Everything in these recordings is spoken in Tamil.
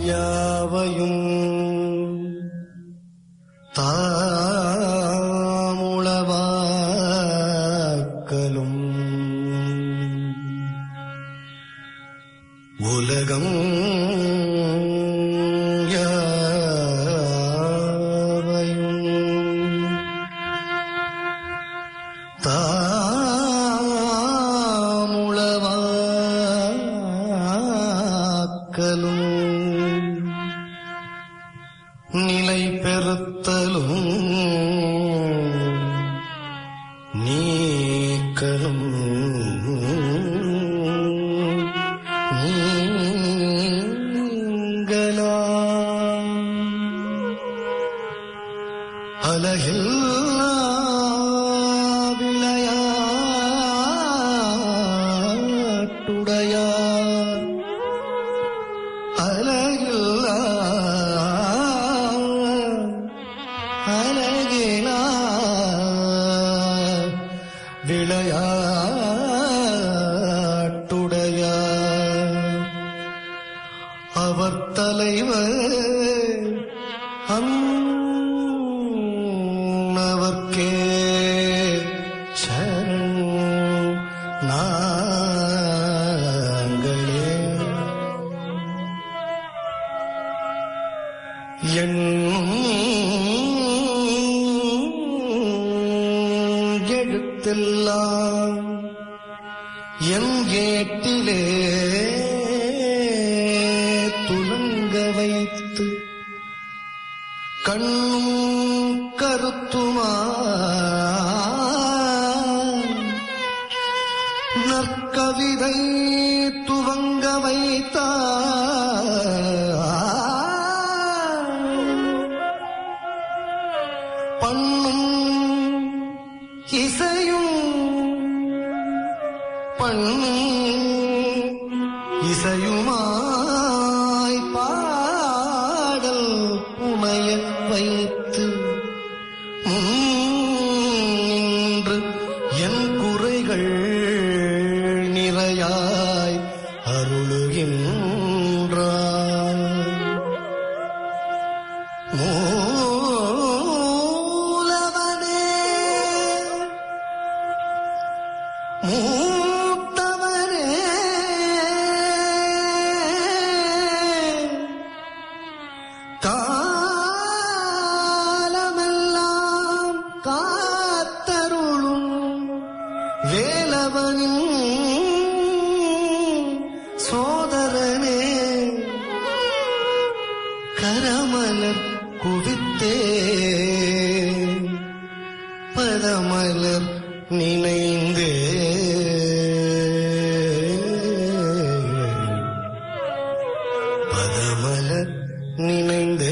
யாவையும் தாமுளவாக்கலும் உலகம் யாவையும் தாமுளவாக்கலும் நிலை பெறுத்தலும் நீக்கலும் நீங்களாம் அலகில்லா விளையாட்டுடையார் அலகில்லா அலகிலா விளையாட்டுடையார் அவர் தலைவர் அன்னவர்க்கே சரண் நாங்களே என் எழுத்தெல்லாம் என் ஏட்டிலே துலங்க வைத்து கண்ணும் கருத்துமா நற்கவிதை துவங்க வைத்தார் பண்ணும் இசையும் பண்ணும் இசையுமாய் பாடல் புனைய வைத்து முன்னின்று என் குறைகள் நிறையாய் அருளுகின்றார் மூலவனே மூத்தவனே காலமெல்லாம் காத்தருளும் வேலவனின் சோதரனே கரமலர் குவித்தே பதமலர் நினைந்தே பதமலர் நினைந்தே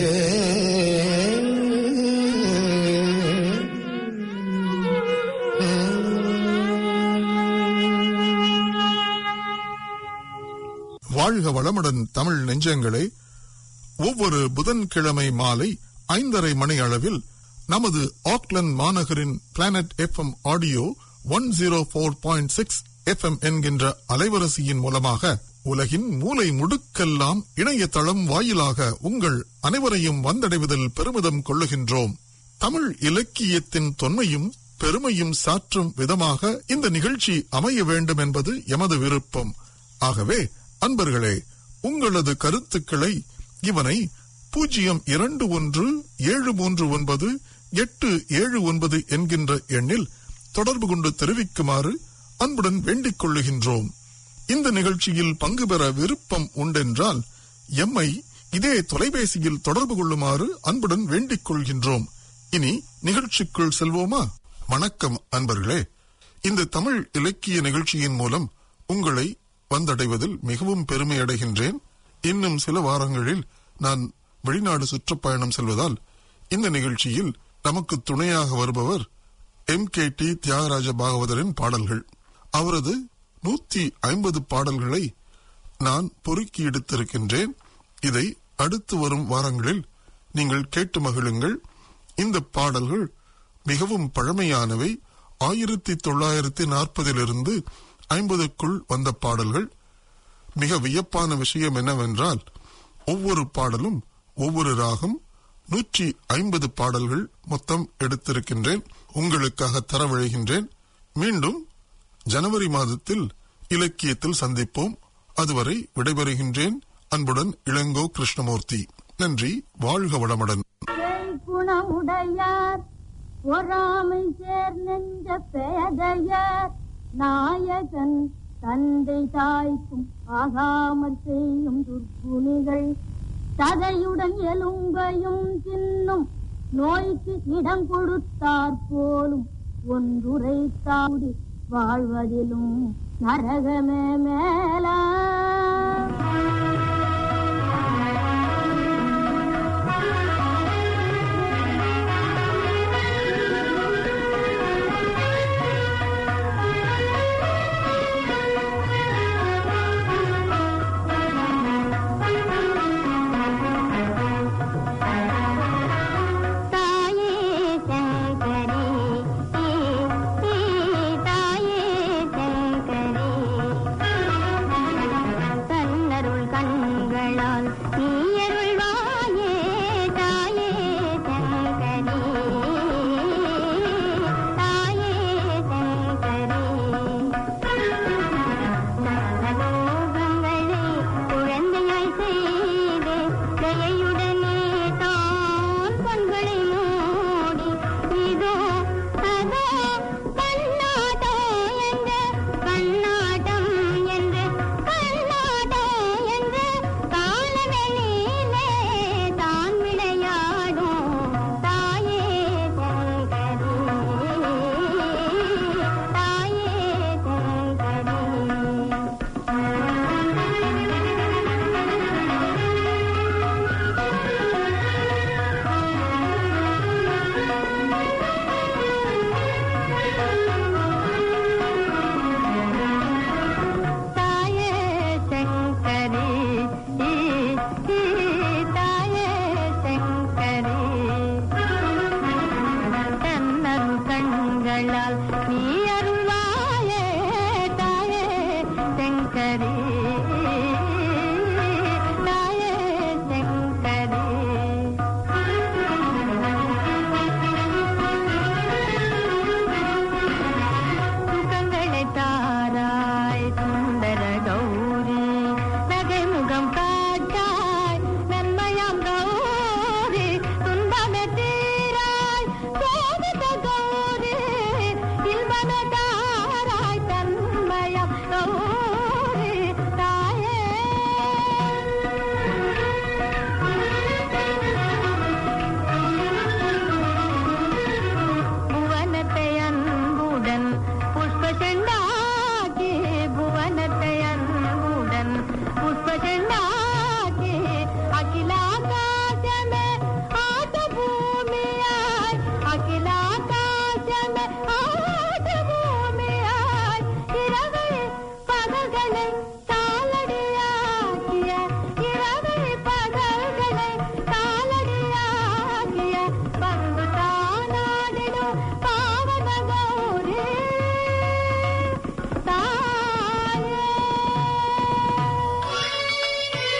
வாழ்க வளமுடன் தமிழ் நெஞ்சங்களே ஒவ்வொரு புதன்கிழமை மாலை ஐந்தரை மணி அளவில் நமது ஆக்லண்ட் மாநகரின் Planet FM Audio one zero four point six FM என்கின்ற அலைவரிசையின் மூலமாக உலகின் மூலை முடுக்கெல்லாம் இணையதளம் வாயிலாக உங்கள் அனைவரையும் வந்தடைவதில் பெருமிதம் கொள்ளுகின்றோம் தமிழ் இலக்கியத்தின் தொன்மையும் பெருமையும் சாற்றும் விதமாக இந்த நிகழ்ச்சி அமைய வேண்டும் என்பது எமது விருப்பம் ஆகவே அன்பர்களே உங்களது கருத்துக்களை இவனை பூஜ்ஜியம் இரண்டு ஒன்று ஏழு மூன்று ஒன்பது எட்டு ஏழு ஒன்பது என்கின்ற எண்ணில் தொடர்பு கொண்டு தெரிவிக்குமாறு அன்புடன் வேண்டிக் கொள்ளுகின்றோம் இந்த நிகழ்ச்சியில் பங்கு பெற விருப்பம் உண்டென்றால் எம்மை இதே தொலைபேசியில் தொடர்பு கொள்ளுமாறு அன்புடன் வேண்டிக் கொள்கின்றோம் இனி நிகழ்ச்சிக்குள் செல்வோமா வணக்கம் அன்பர்களே இந்த தமிழ் இலக்கிய நிகழ்ச்சியின் மூலம் உங்களை வந்தடைவதில் மிகவும் பெருமை அடைகின்றேன் இன்னும் சில வாரங்களில் நான் வெளிநாடு சுற்றுப்பயணம் செல்வதால் இந்த நிகழ்ச்சியில் நமக்கு துணையாக வருபவர் எம் கே டி தியாகராஜ பாகவதரின் பாடல்கள் அவரது நூத்தி ஐம்பது பாடல்களை நான் பொறுக்கி எடுத்திருக்கின்றேன் இதை அடுத்து வரும் வாரங்களில் நீங்கள் கேட்டு மகிழுங்கள் இந்த பாடல்கள் மிகவும் பழமையானவை ஆயிரத்தி தொள்ளாயிரத்தி நாற்பதிலிருந்து ஐம்பதுக்குள் வந்த பாடல்கள் மிக வியப்பான விஷயம் என்னவென்றால் ஒவ்வொரு பாடலும் ஒவ்வொரு ராகம் நூற்றி ஐம்பது பாடல்கள் மொத்தம் எடுத்திருக்கின்றேன் உங்களுக்காக தரவழைகின்றேன் மீண்டும் ஜனவரி மாதத்தில் இலக்கியத்தில் சந்திப்போம் அதுவரை விடைபெறுகின்றேன் அன்புடன் இளங்கோ கிருஷ்ணமூர்த்தி நன்றி வாழ்க வளமுடன் ஏய் குணமுடையார் பொறாமை சேர் நெஞ்ச பேதையர் நாயகன் தந்தை தாய்க்கும் ஆகாமற் செய்யும் துர்க்குணிகள் சதையுடன் எலும்பையும் தின்னும் நோய்க்கு இடம் கொடுத்தாற் போலும் ஒன்றுரைத்தாடி வாழ்வதிலும் நரகமே மேலா தாயே சங்கரி தாயே சங்கரி தன்னருள் கண்களால் நீ அருள்வாயே தாயே சங்கரி தாயே சங்கரி சர்வலோகங்களை குழந்தையாய் செய்து தயையுடனே தான் கண்களை மூடி இதோ அதோ கண்ணாட்டோ என்ற கண்ணாட்டம் என்று கண்ணாட்டோ என்று காலவெளியிலே தான் விளையாடும் தாயே சங்கரி தாயே சங்கரி தாயே சங்கரி தாயே சங்கரி தன்னரு கண்களால் நீ அருள்வாயே தாயே சங்கரி தாயே சங்கரி சுகங்களை தாராய் சுந்தர கௌரி நகை முகம் காட்டாய் நன்மையாம் கௌரி துன்பமே தீராய் சோகத கௌரி இல்பமே தாராய் தன்மயம் கௌரி தாயே புவனத்தை அன்புடன் புஷ்ப செண்டாக்கி புவனத்தை அன்புடன் புஷ்ப செண்டாக்கி அகிலாகாசமே ஆட்ட பூமியாய் அகிலாகாசமே ஆட்ட பூமியாய் இரவை பகல்களை காலடியாக்கிய இரவை பகல்களை காலடியாக்கிய பங்கு தானாடிடும் பாவன கௌரி தாயே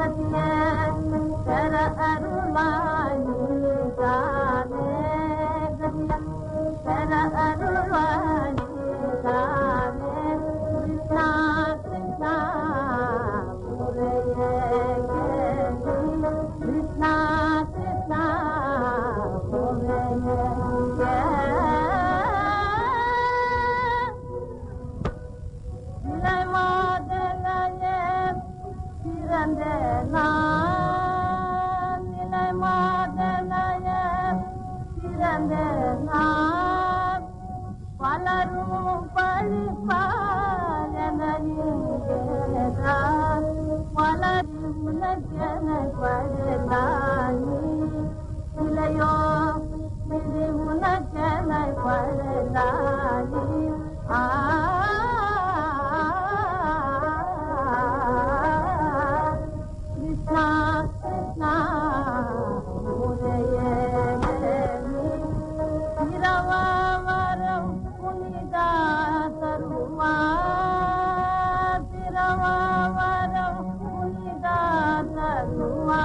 உலகத்தே பெற அருள்வாய் நீதானே பெற அருள்வாய் நீதானே கிருஷ்ணா கிருஷ்ணா முறையே கேளு. கிருஷ்ணா கிருஷ்ணா முறையே நிலைமாதலையே பிறந்த நான் நிலைமாதலையே பிறந்த நான் பலரும் பழிப்பார் என நீங்கேதான் பலரும் உனக்கென படுதானி இளையோ இது உனக்கென படுதானி ஆ கிருஷ்ணா கிருஷ்ணா முறையே திரவாமரம் புனிதா தருவா திரவாமரம் புனிதா தருவா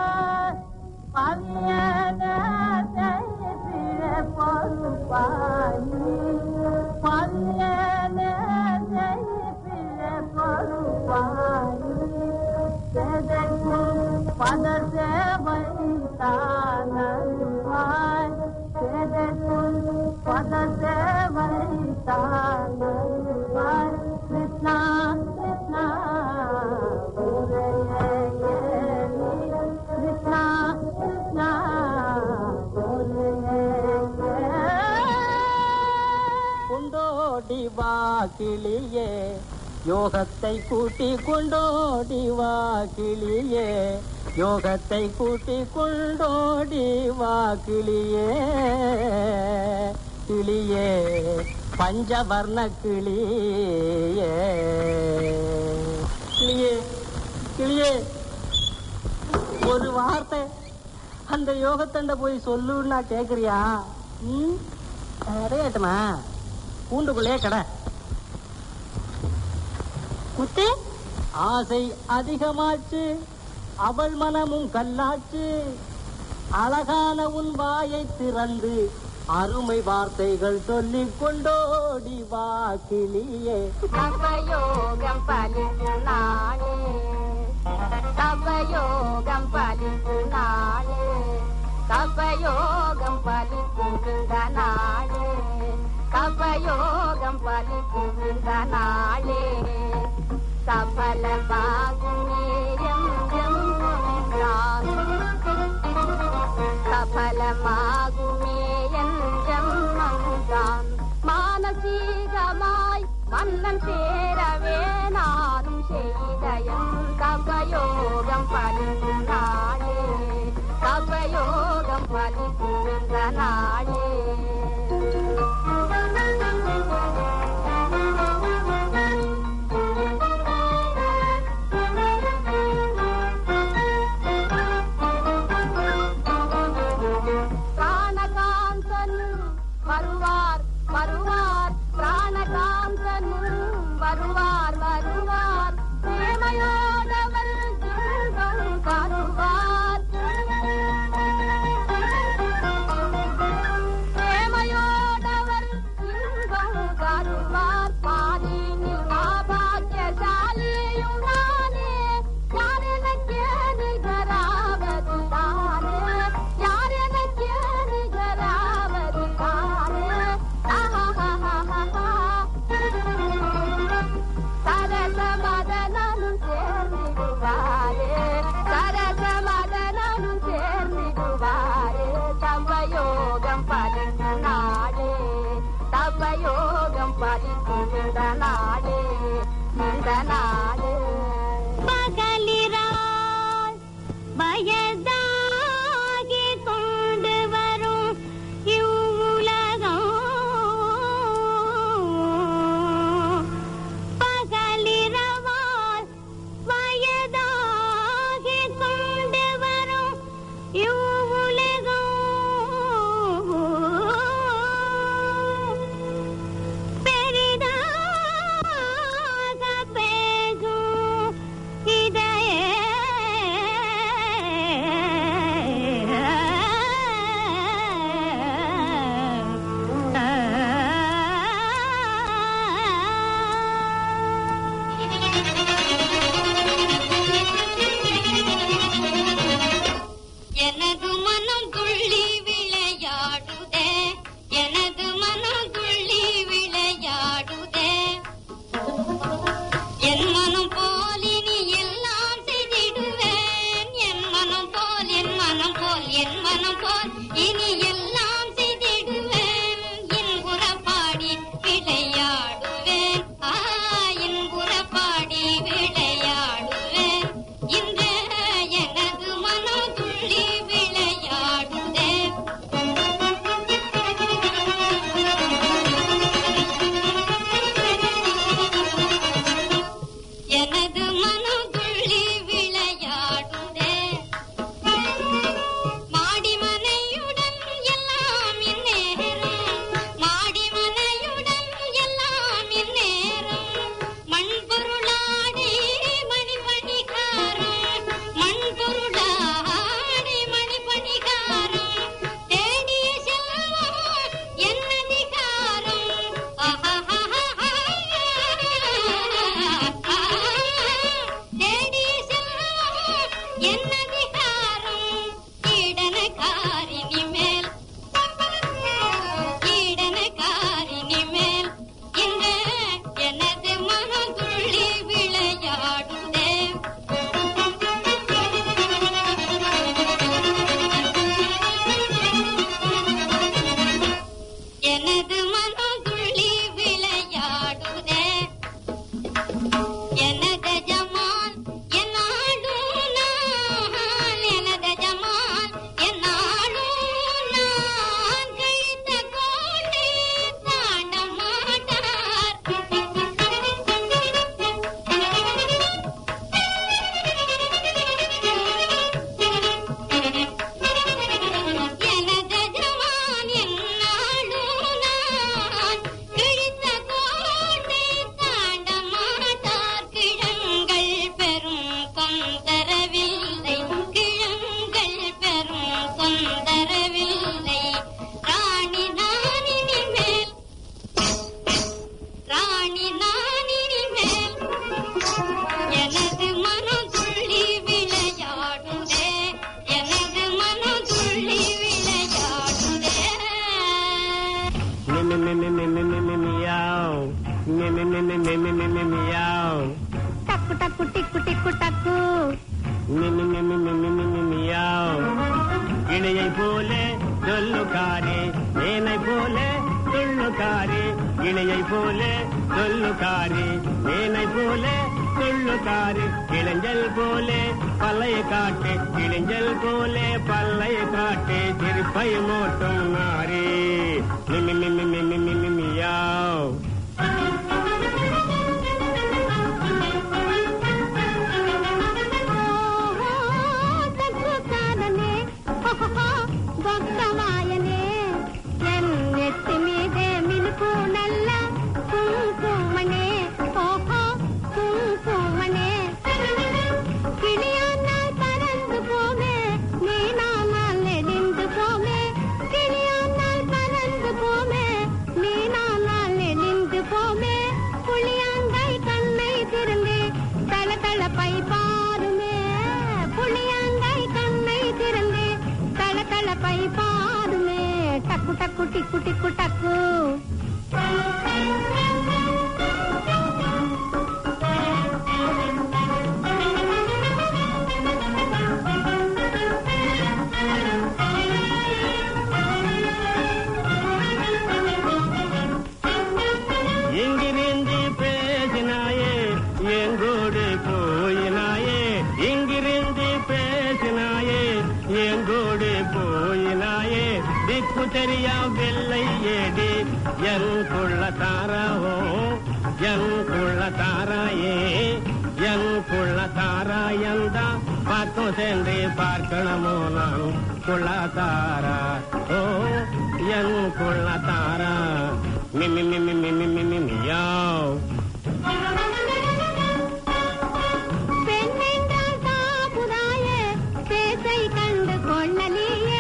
பவியன பிழ பொறுப்பாயி பவியன பிழ பொறுப்பாயி பதர் சேவை தானருவாய் சேதக்குள் பதர் சேவை தானருவாய் கிருஷ்ணா கிருஷ்ணா முறையே கேளு. கிருஷ்ணா கிருஷ்ணா முறையே கேளு. கொண்டோடி வா கிளியே யோகத்தை கூட்டி கொண்டோடி வா கிளியே யோகத்தை கூட்டி கொண்டோடி வா கிளியே கிளியே பஞ்சவர்ண கிளியே கிளியே கிளியே ஒரு வார்த்தை அந்த யோகத்தண்ட போய் சொல்லுன்னா கேக்குறியா ம் அடையாட்டுமா கூண்டுக்குள்ளே கடை முத்து ஆசை அதிகமாச்சு அவள் மனமும் கல்லாச்சு அழகான உன் வாயை திறந்து அருமை வார்த்தைகள் சொல்லிக் கொண்டோடி வா கிளியே தவயோகம் பலித்து நானே தவயோகம் பலித்து நானே தவயோகம் பலித்துவிந்த நாளே தவயோகம் பலித்துவிந்த நாளே சபலமாகுமே எம் எம் என்றான். சபலமாகுமே என் ஜன்மந்தான் மானசீகமாய் மன்னன் சேரவே நானும் செய்தயம் கபயோகம் பலித்து நாளே கபயோகம் பலித்து நாளே பிராணகாந்தனும் வருவார் வருவார் பிராணகாந்தனும் வருவார் வருவார் பிரேமையோடவர் இன்பம் தருவார் பிரேமையோடவர் இன்பம் தருவார் பாதினில் மாபாக்கியசாலியும் நானே யார் எனக்கு நிகராவது தானே யார் எனக்கு நிகராவது தானே சரச மதனும் சேர்ந்திடுவாரே சரச மதனும் சேர்ந்திடுவாரே தவயோகம் பறிந்து நாடே தவயோகம் பறிந்து நாடே இந்த நாடே பகலிரால் வயதாகி கொண்டு வரும் இவ்வுலகம் பகலிரவால் வயதாகி கொண்டு வரும் இவ்வுலகம் பெரிதாய் എന്നധികാരം ഈടനക്കാരിനി മേൽ ഈടനക്കാരിനി മേൽ ഇന്ന് எனது மனம் துள்ளி விளையாடுதே எனது மனம் துள்ளி விளையாடுதே எனது ஜமால் என்னாலும் நான் எனது ஜமால் என்னாலும் நான் கழித்த கோட்டை தாண்ட மாட்டார் எனது ஜமான் என்னாலும் நான் கிழித்த கோட்டை தாண்ட மாட்டார் கிழங்கள் பெரும் தொந்தரவில்லை கிழங்கள் பெரும் தொந்தரவில்லை ராணி நான் இனிமேல் ராணி நான் இனிமேல் எனது மனம் துள்ளி விளையாடுதே எனது மனம் துள்ளி விளையாடுதே Meow. Meow. டக்கு டக்கு டிக்கு டிக்கு டக்கு Meow. இணையை போல சொல்லுக்காரே ஏனை போல சொல்லுக்காரே இணையை போல சொல்லுக்காரே ஏனை போல சொல்லுக்காரு இளைஞல் போல பல்லைய காட்டு இளைஞல் போல பல்லைய காட்டு திருப்பை மோட்டும் நாரே மிமி மிமி மிமி மிமி மியாவ் தக்குக்காரனே பக்தமாயனே என் நெத்தி மீதே மினுக்கு நல்ல குங்குமனே ஓஹோ குங்குமனே கிளியானால் பறந்து போமே மீனானால் நெடிந்து போமே கிளியானால் பறந்து போமே மீனானால் நெடிந்து போமே புளியாங்காய் கண்ணை திறந்து தள தளப்பை பாருமே புளியாங்காய் கண்ணை திறந்து தள தளப்பை பாருமே டக்கு டக்கு டிக்கு டிக்கு டக்கு இங்கிருந்து பேசினாயே எங்கோடு போயினாயே இங்கிருந்து பேசினாயே எங்கோடு போயினாயே திக்கு தெரியா வெள்ளை ஏடி என் குள்ள தாராவோ என் குள்ள தாராயே என் குள்ள தாரா எந்த பக்கம் சென்று பார்க்கணுமோ நான் குள்ள தாரா ஓ என் குள்ள தாரா மிமி மிமி மிமி மிமி மியாவ் பெண்ணென்றால் தாபுதாயே பேசை கண்டு கொள்ளலியே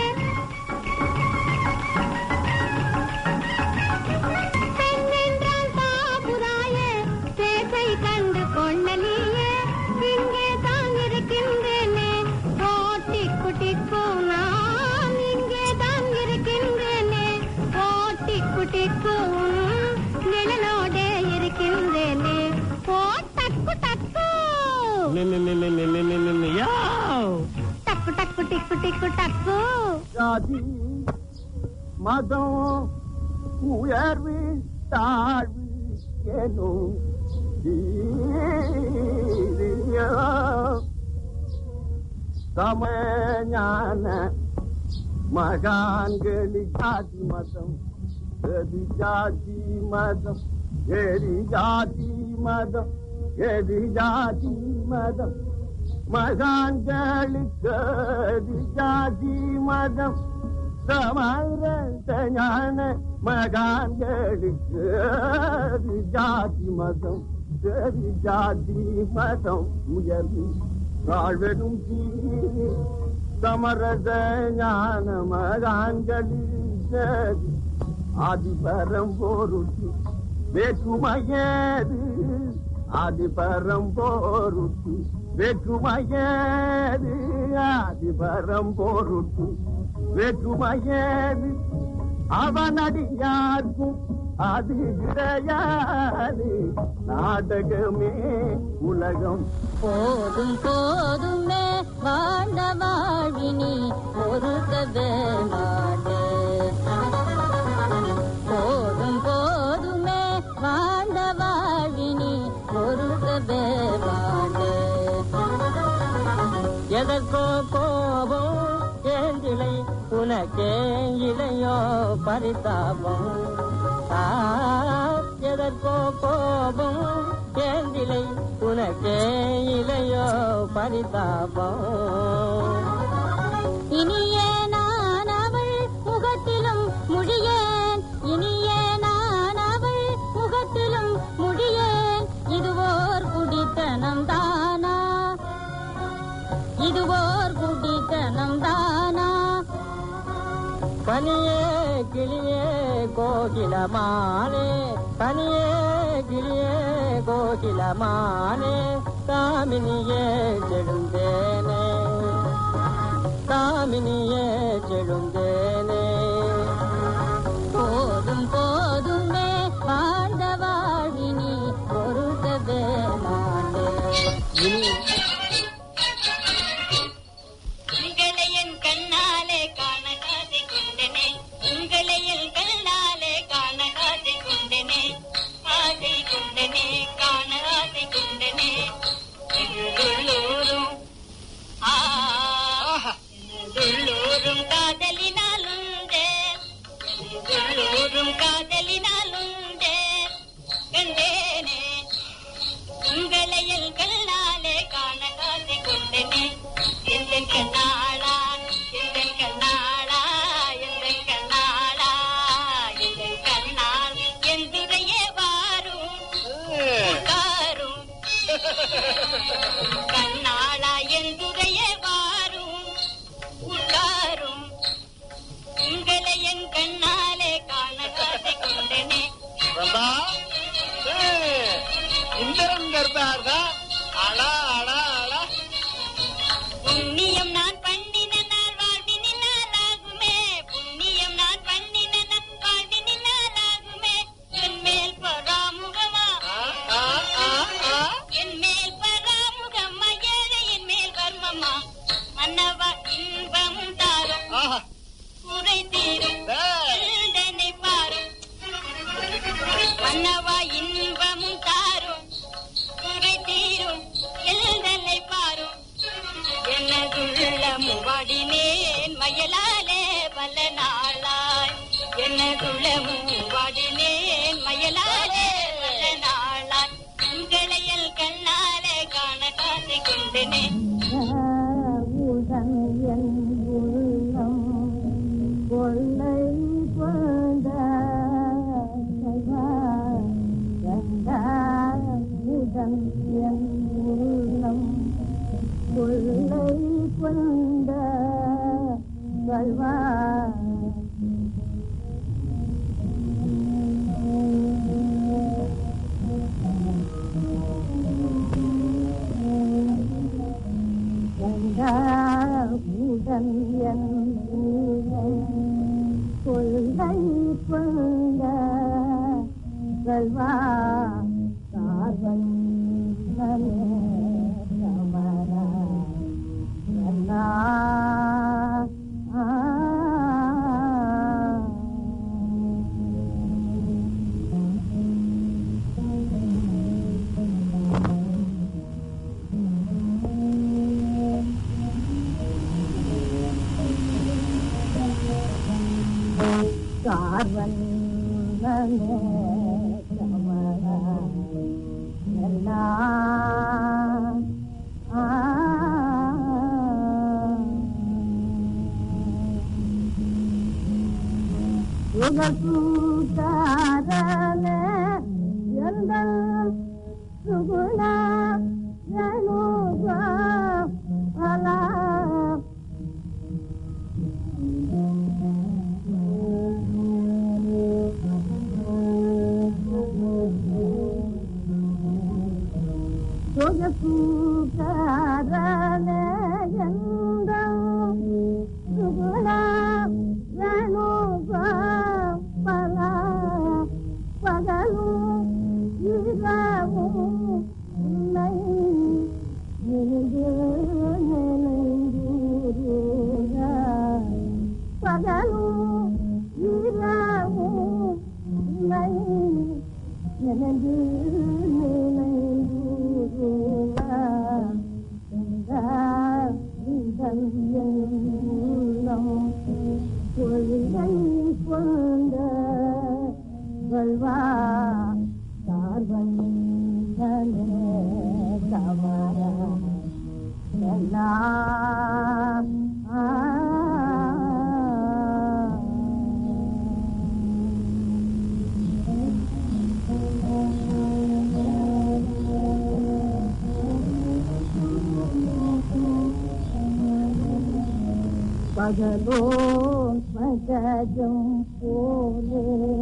பெண்ணென்றால் தாபுதாயே பேசை கண்டு கொள்ளலியே இங்கே தான் இருக்கின்றேனே ஓட்டி குட்டிக்கு நான் இங்கே தான் இருக்கின்றேனே ஓட்டி குட்டிக்கு நிழலோடே இருக்கின்றேனே ஓ டக்கு டக்கு மிமி மிமி மிமி மிமி மியாவ் டக்கு டக்கு டிக்கு டிக்கு டக்கு ஜாதி மதம் உயர்வு தாழ்வு எனும் சமஞான மகான்களி ஜாதி மதம் எது ஜாதி மதம் எரி ஜாதி மதம் எது ஜாதி மதம் மகான்களுக்கு அது ஜாதி மதம் சமரச ஞான மகான்களுக்கு அது ஜாதி மதம் சரி ஜாதி மதம் உயர்வு வாழ்வெனும் தீ சமரச ஞான மகான்களுக்கு ஆதிபரம் போருட்டு வேற்றுமையேது ஆதிபரம் போருட்டு வேற்றுமையது ஆதிபரம் பொருட்டு வேற்றுமையது அவனடியார்க்கும் அது கிடையாது நாடகமே உலகம் போதும் போதுமே வாழ்ந்த வாழ்வினி பொறுக்கவே மாட்டே போதும் போதுமே வாழ்ந்த வாழ்வினி பொறுக்கவே மாட்டே எதற்கோ கோபம் ஏந்திலை உனக்கே இளையோ பரிதாபம் ஆ, எதற்கோ கோபம் ஏந்திலை உனக்கே இளையோ பரிதாபம் இனியே நான் அவள் முகத்திலும் முடியேன் இனியே நான் அவள் முகத்திலும் முடியேன் இதுவோர் குடித்தனம் தானா இதுவோர் குடித்தனம் தானா கனியே கிளியே கோகிலமானே கனியே கிளியே கோகிலமானே காமினியே செழுந்தேனே காமினியே செழுந்தேனே போதும் போதுமே வாழ்ந்த வாழ்வினி பொருத்தவே மாட்டேன் இனி உங்களை என் கண்ணாலே காண காசி கொண்டனே உங்களை என் கண்ணாலே காண காசி கொண்டனே ஆசை கொண்டனே காண ஆசை கொண்டனே உள்ளூரும் உள்ளூரும் காதலினாலுண்டே உள்ளூரும் காதலினாலுண்டே கண்டேனே உங்களை என் கண்ணாலே காண காசி கொண்டனே எந்த கண்ணாளா எந்த கண்ணாளா எந்த கண்ணாளா எந்த கண்ணால் எந்துரையே வாரும் உட்காரும் கண்ணாளா எந்துரையே வாரும் உட்காரும் உங்களை என் கண்ணாலே காண காசி கொண்டனே வந்தா இந்திரன் கர்ப்பார்தா அடா அடா அடா புண்ணியம் நான் பண்ணின நாள் வாழ்வினினால் ஆகுமே புண்ணியம் நான் பண்ணின நாள் வாழ்வினினால் ஆகுமே என் மேல் பராமுகமா ஆ, ஆ, ஆ. என் மேல் பராமுகமா ஏழையின் மேல் வர்மமா மன்னவா இன்பமும் தாரும் ஆஹா. குறை தீரும் டேய். எழுந்தனை பாரும் மன்னவா இன்பமும் தாரும் குறை தீரும் எழுந்தனை பாரும் எனதுள்ளமும் வாடினேன் மயலாலே பல நாளாய் எனதுள்ளமும் வாடினேன் மயலாலே பல நாளாய் உங்களையல் கண்ணாலே காண காசி கொண்டனே உடன் என் உள்ளம் கொள்ளை கொண்ட உடன் என் உள்ளம் கொள்ளை கொண்ட வல்வா உடன் என் உள்ளம் கொள்ளை கொண்ட வல்வா கார்வன் கமரா கண்ணா கார்வன் கமரா கண்ணா உகசூதாரனே எந்தல் சுகுண ஜனுக அலா சுகசூதார உந்தன் உள்ளம் கொள்கை கொண்ட வல்வா சார்பன் தவற எல்லாம் பகலோ பகஜம் போலே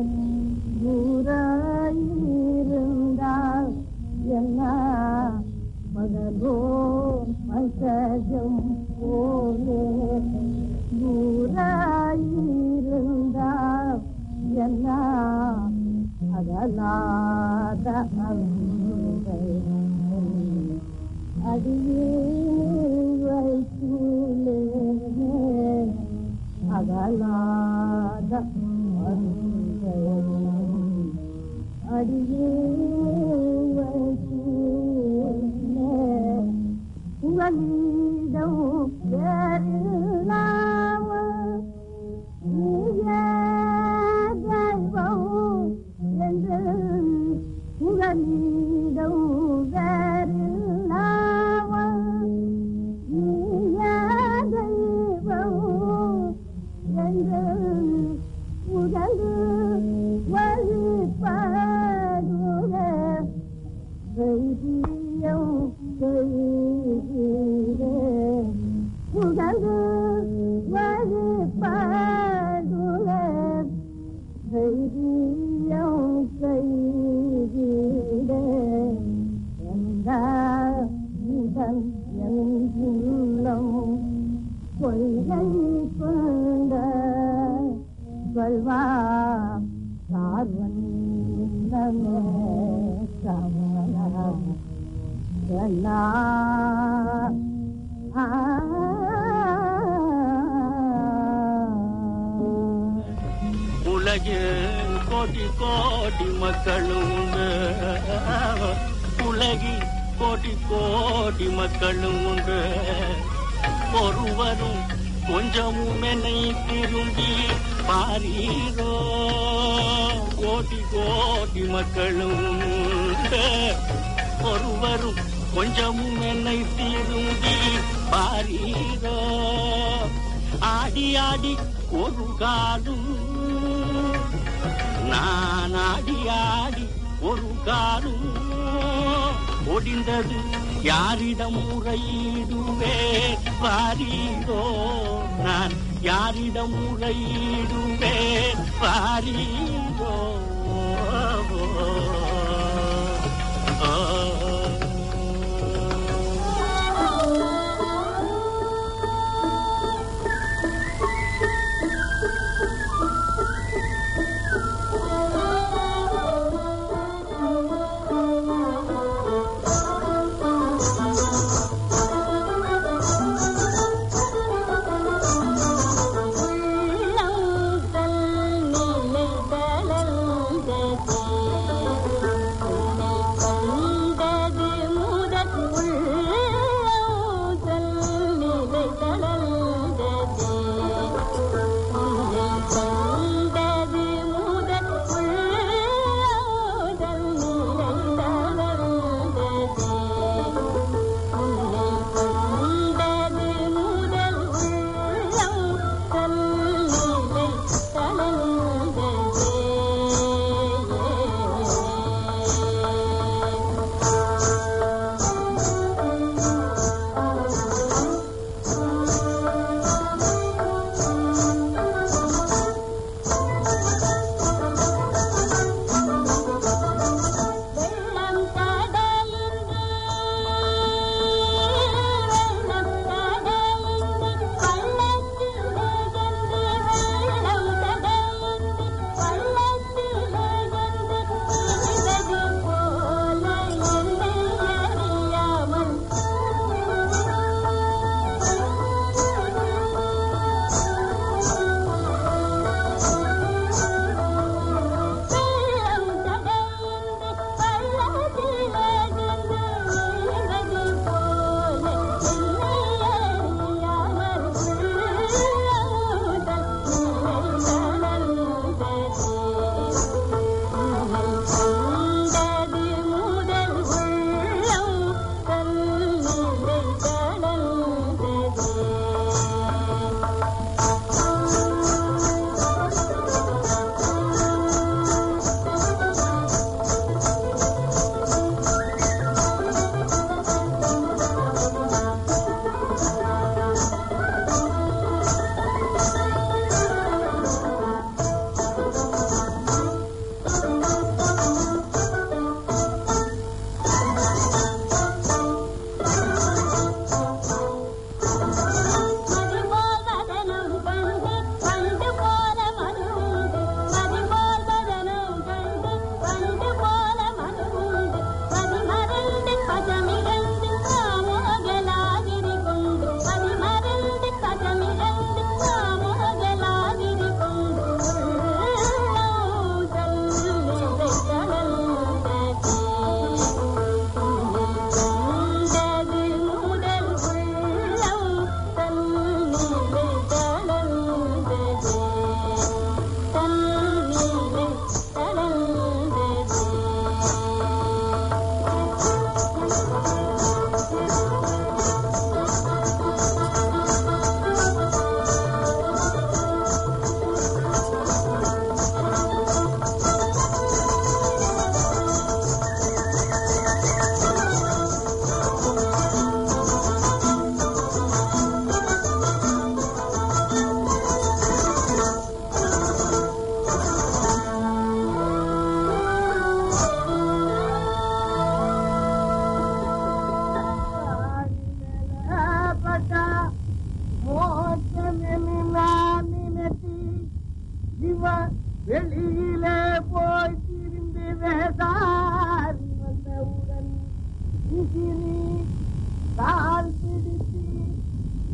ஊராயிருந்தால் என்ன பகலோ பகஜம் போலே ஊராயிருந்தால் என்ன அகலாத அன்பை அடியே வைத்துள்ளே அகலாத அன்பை அடியே வைத்துள்ளே உங்களிடம் வேறில்லாமல் நீயே தெய்வம் என்று உங்களிடம் வேறில்லாமல் நீயே தெய்வம் என்று உதகு வழிபாடுக தைரியம் செய்கிறே உதகு வழிபாடுக தைரியம் செய்கிறே எந்த முதல் என் உள்ளம் கொள்கை கொண்ட சொல்வா சார்வன் சமரா எல்லா உலகில் கோடி கோடி மக்களும் உண்டு உலகில் கோடி கோடி மக்களும் உண்டு ஒருவரும் கொஞ்சமும் என்னை திரும்பி பாரீரோ கோடி கோடி மக்களும் உண்டு ஒருவரும் கொஞ்சமும் என்னை திரும்பி பாரீரோ ஆடி ஆடி ஒரு காலும் நான் ஆடி ஆடி ஒரு காலும் ஒடிந்தது யாரிடம் முறையிடுவே வாரீரோ நான் யாரிடம் முறையிடுவே வாரீரோ உள்ளங்கள் நிலை தளர்ந்ததே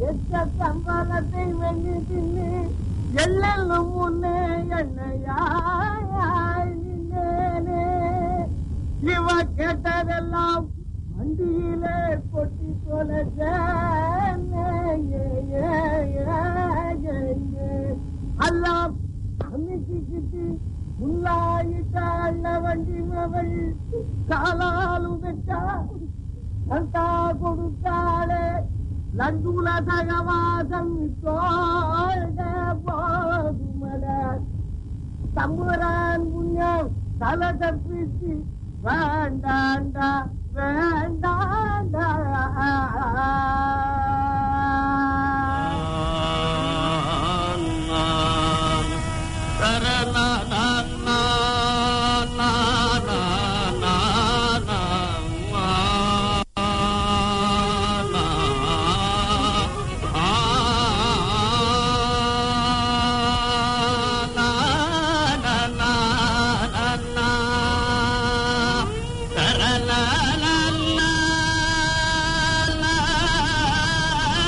எச்ச சம்பளத்தை வெண்ணி தின்னு எள்ளெல்லும் முன்னே என்னையாய் நின்னேனே இவ கேட்டதெல்லாம் வண்டியிலே கொட்டி தொலைச்சேனே ஏ, ஏ, ஏ, ஏ, ஏ. எல்லாம் அன்னைக்கு முன்னாயிட்டாள் வண்டி மகள் காலால் உதைச்சா கண்டா கொடுத்தாளே லண்டுல சகவாசம் தோழ போதுமல தம்புரான் புண்ணியம் தலை தப்பிச்சு வேண்டாண்டா வேண்டாண்டா la la la la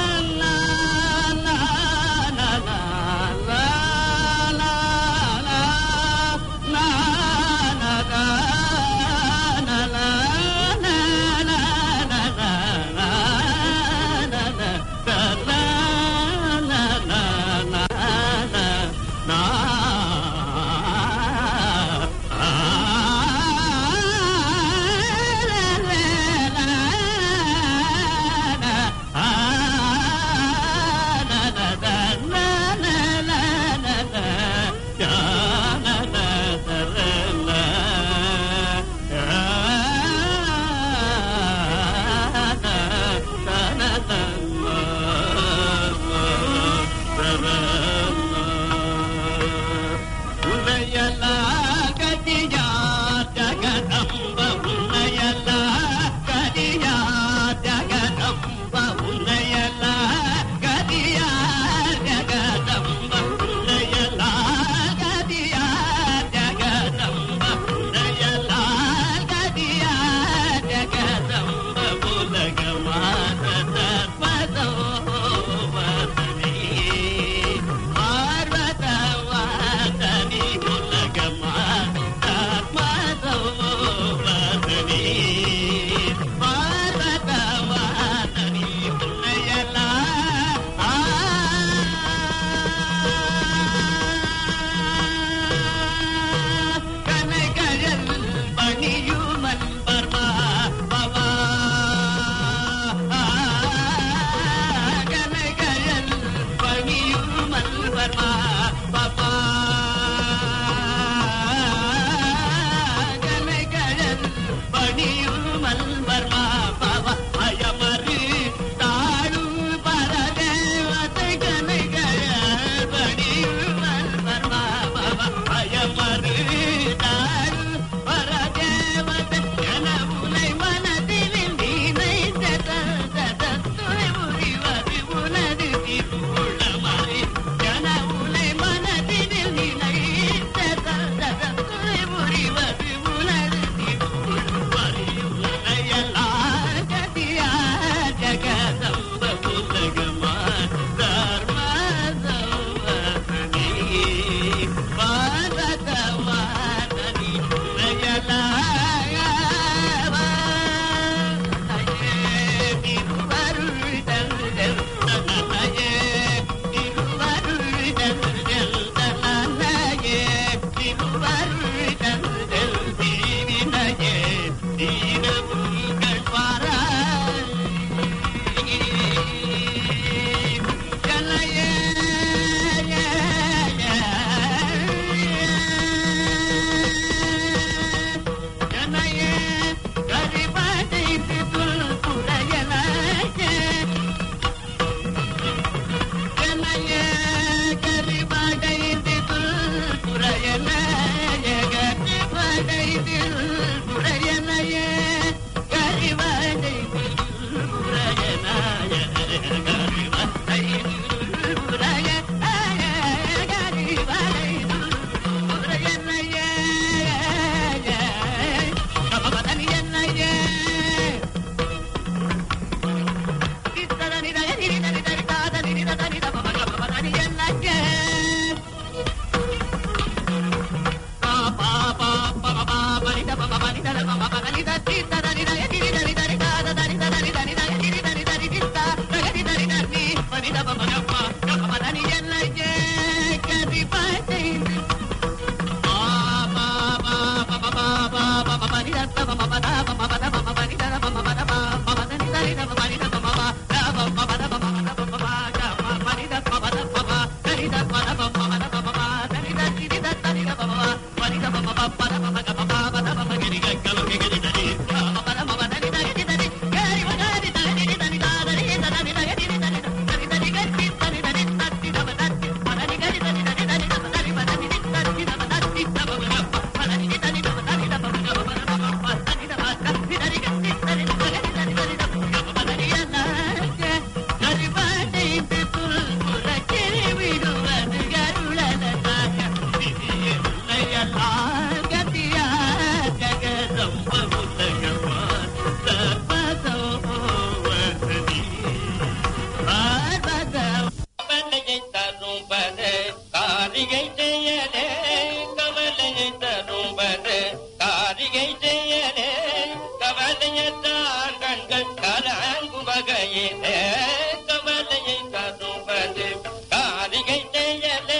கவலையை தரும்பது காரிகை செய்யலே கவலையை தரும்பது காரிகை செய்யலே கவலையத்தான் கண்கள் கலங்கும் வகையிலே கவலையை தரும்பது காரிகை செய்யலே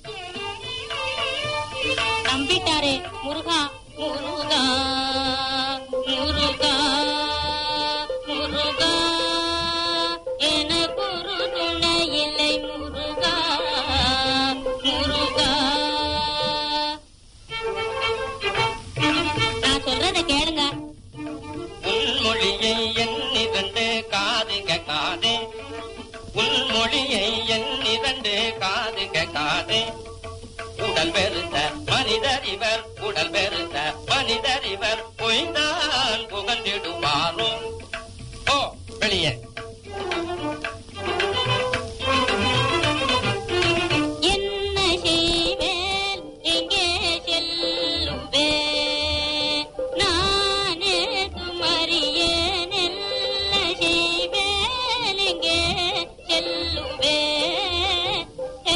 நம்பிட்டாரே முருகா முருகா முருகா முருகா எனக்கு ஒரு துணை இல்லை முருகா முருகா நான் சொல்றத கேளுங்க உன்மொழியை எண்ணிரண்டு காது கேட்காதே உன்மொழியை எண்ணிரண்டு காது கேட்காதே உடல் பெருத்த மனிதர் இவர் உடல் பெருத்த மனிதர் இவர் பொய்தான் புகழ்ந்திடுவாரோ ஓ வெளியே என்ன செய்வேன் எங்கே செல்லுவேன் நானே துமறியேன் என்ன செய்வேன் எங்கே செல்லுவேன்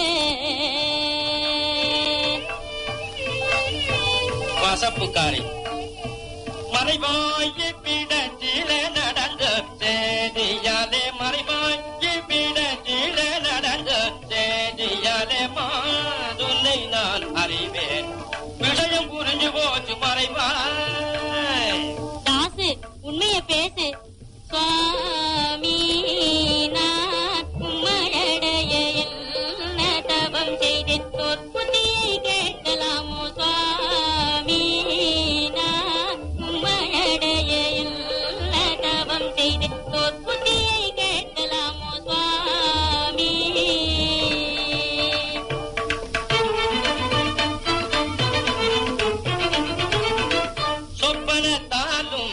வசப்புக்காரி மறைவாய் பிடத்தில நடந்த சேதியாலே மறைவாய் பிடத்தில நடந்த சேதியாலே மாதுனை நான் அறிவேன் விஷயம் புரிஞ்சு போச்சு மறைவாய் தாசு உண்மைய பேசு சுவாமி நான் உம்மடைய என்ன தவம் செய்தேன் சொற்புத்தியை கேட்கலாமோ சுவாமி நான் உம்மடைய என்ன தவம் செய்தேன் சொற்புத்தியை கேட்கலாமோ சுவாமி சொப்பனத்தாலும்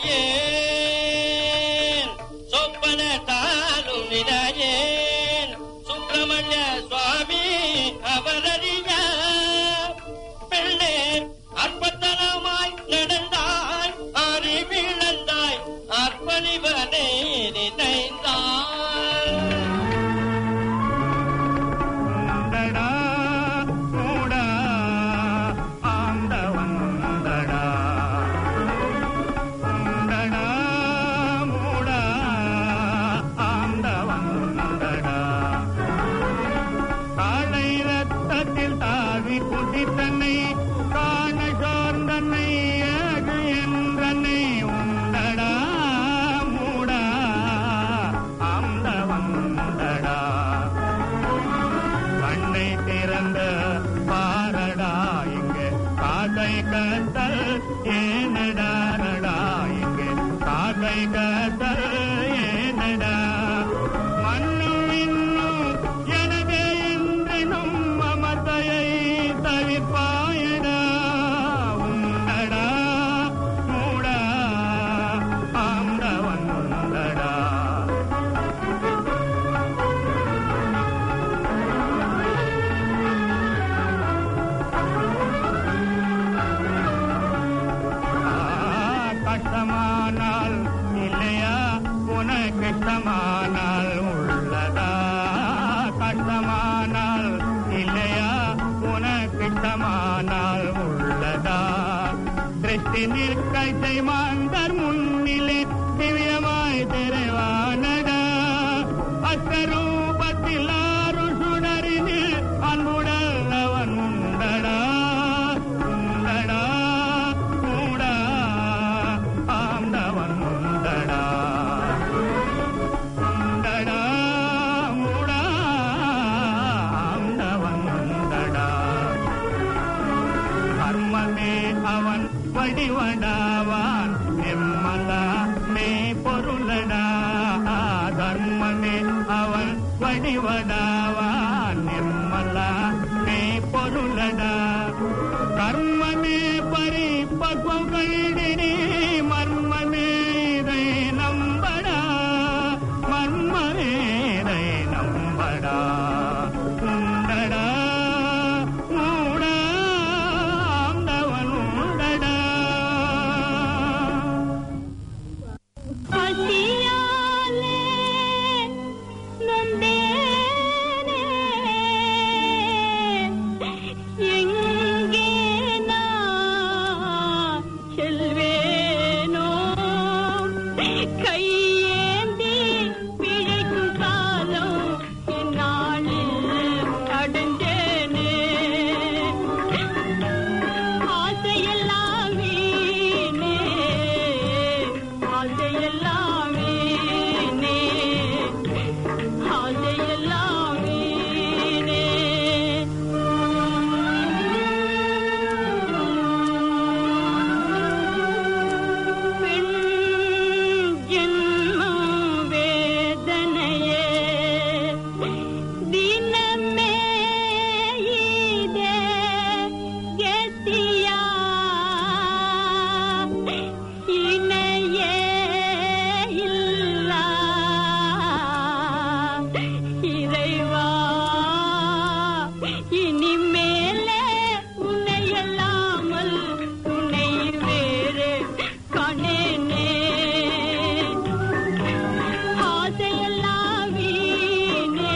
நினையேன் சொப்பனத்தாலும் நினையேன் சுப்பிரமணிய சுவாமி அவரறிய பெண்ணே அற்பத்தனமாய் நடந்தாய் அறிவிழந்தாய் அர்ப்பணிவனே நினைந்தாய் உண்டடா கூடா ஆண்டவன் உண்டடா உண்டடா மூடா ஆண்டவன் உண்டடா காலை ரத்தத்தில் தாவி குதித்தன்னை காண சோர்ந்தன்னை ஏகு என்றன்னை உண்டடா மூடா ஆண்டவன் உண்டடா கண்ணை திறந்த பாரடா இங்க காக்கை கத்தல் ஏனடாரடா இங்க காக்கை கத்தல் ஏனடா மண்ணும் இன்னும் எனவே என்றெனும் மமதையை தவிர்ப்பாயடா உண்டடா மூடா ஆண்டவன் உண்டடா கஷ்டமானால் இல்லையா உனக்கு இஷ்டமானால் உள்ளதா கஷ்டமானால் இல்லையா உனக்கு இஷ்டமானால் உள்ளதா திருஷ்டி நிற்கை மாந்தர் முன்னிலே திவ்யமாய் திரைவானடா அஸ்வரூப வடிவடாவான் நிம்மலா மே பொருளடா தர்மமே அவன் வடிவடாவான் நிம்மலா மே பொருளடா கர்மமே பரிபக்வம் கண்டினே மர்மமே இதை நம்படா மர்மமே இதை நம்படா உண்டடா மூடா ஆண்டவன் உண்டடா பசியாலே நொந்தேனே எங்கே நான் செல்வேனோ கையேந்தி பிழைக்கும் காலம் என்னாளில் அடைஞ்சேனே ஆசையெல்லாம் வீணே ஆசையெல்லாம் வீணே ஆசையெல்லாம் வீணே பெண் ஜென்மம் வேதனையே தினமே இதே கெத்தியா இணையே இல்லா இறைவா இனிமேலே உன்னையல்லாமல் துணை வேறு காணேனே ஆசையெல்லாம் வீணே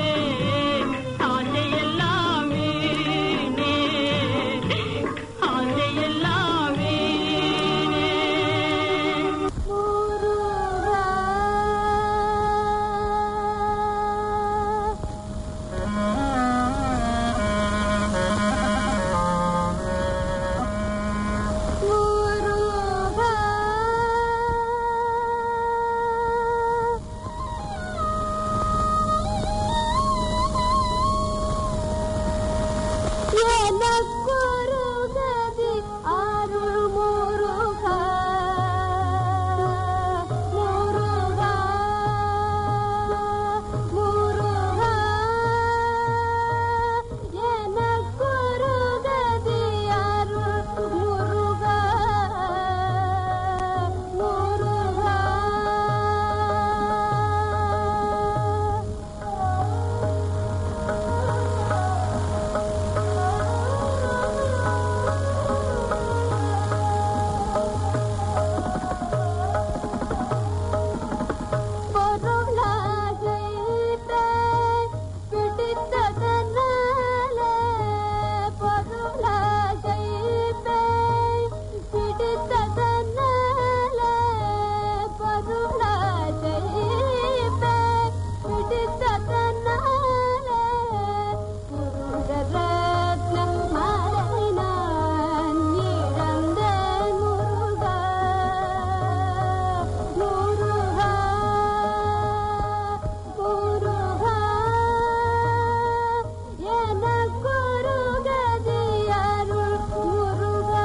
ஆசையெல்லாம் வீணே ஆசையெல்லாம் வீணே எனக்குருகதி அருள் முருகா முருகா முருகா எனக்குருகதி அருள் முருகா பொருளாசைப்பே பிடித்ததனாலே பொருளாசைப்பே பிடித்ததனாலே பொருளாசைப்பே பிடித்ததனாலே முருகரத்னம் மறை நான் இழந்தேன் முருகா முருகா முருகா எனக்குருகதி அருள் முருகா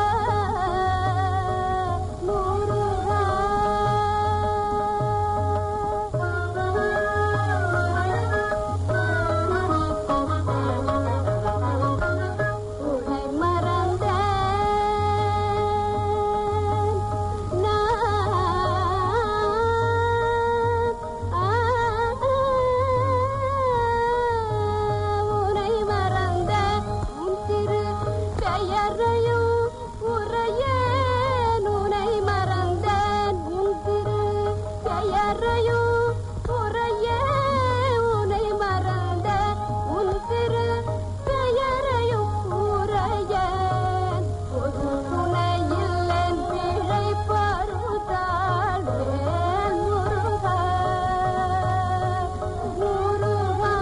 முருகா உன்னை மறந்தேன் உரை மறந்த உன் திரு பெயரையும் உரையேன் உனை மறந்தேன் உன் திரு பெயரையும் உரையே உனை மறந்த உன் திரு பெயரையும் உரையேன் ஒரு துணையில் என் பிழை பருத்தாள் முருகா முருகா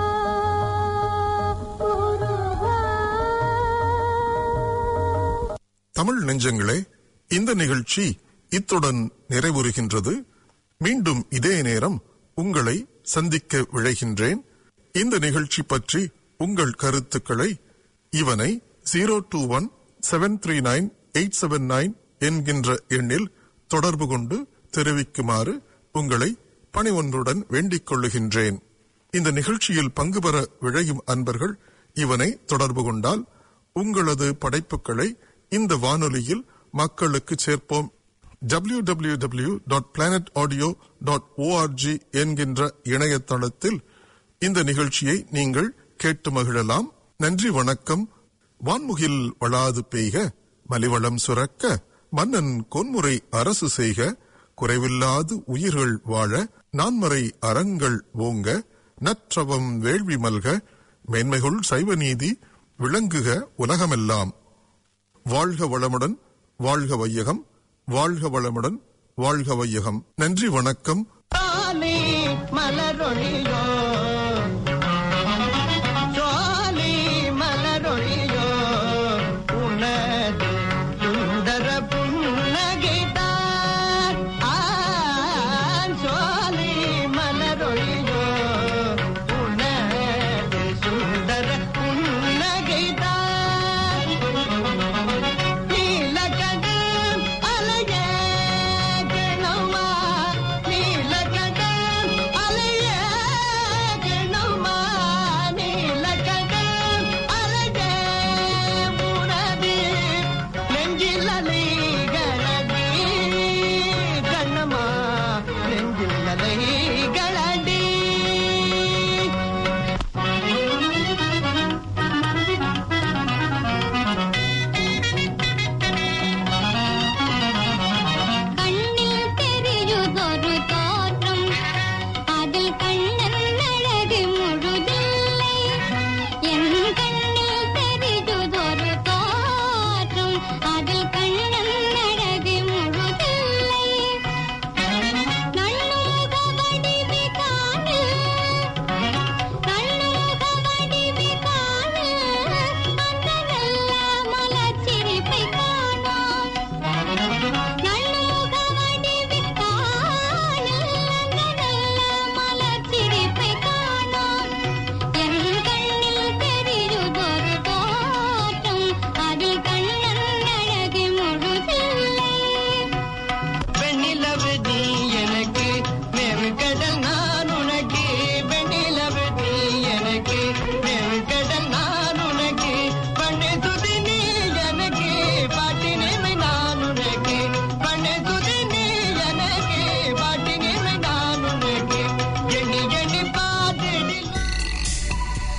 முருகா தமிழ் நெஞ்சங்களே இந்த நிகழ்ச்சி இத்துடன் நிறைவுறுகின்றது மீண்டும் இதே நேரம் உங்களை சந்திக்க விழைகின்றேன் இந்த நிகழ்ச்சி பற்றி உங்கள் கருத்துக்களை இவனை zero two one seven three nine eight seven nine என்கின்ற எண்ணில் தொடர்பு கொண்டு தெரிவிக்குமாறு உங்களை பணிவொன்றுடன் வேண்டிக் கொள்ளுகின்றேன் இந்த நிகழ்ச்சியில் பங்கு பெற விழையும் அன்பர்கள் இவனை தொடர்பு கொண்டால் உங்களது படைப்புகளை இந்த வானொலியில் மக்களுக்கு சேர்ப்போம் W W W dot planet audio dot ORG என்கின்ற இணையதளத்தில் இந்த நிகழ்ச்சியை நீங்கள் கேட்டு மகிழலாம் நன்றி வணக்கம் வான்முகில் வளாது பெய்க மலிவளம் சுரக்க மன்னன் கொன்முறை அரசு செய்க குறைவில்லாது உயிர்கள் வாழ நான்மறை அறங்கள் ஓங்க நற்றவம் வேள்வி மல்க மேன்மைகள் சைவ நீதி விளங்குக உலகமெல்லாம் வாழ்க வளமுடன் வாழ்க வையகம் வாழ்க வளமுடன் வாழ்க வையகம் நன்றி வணக்கம் தானே மலரொழியோ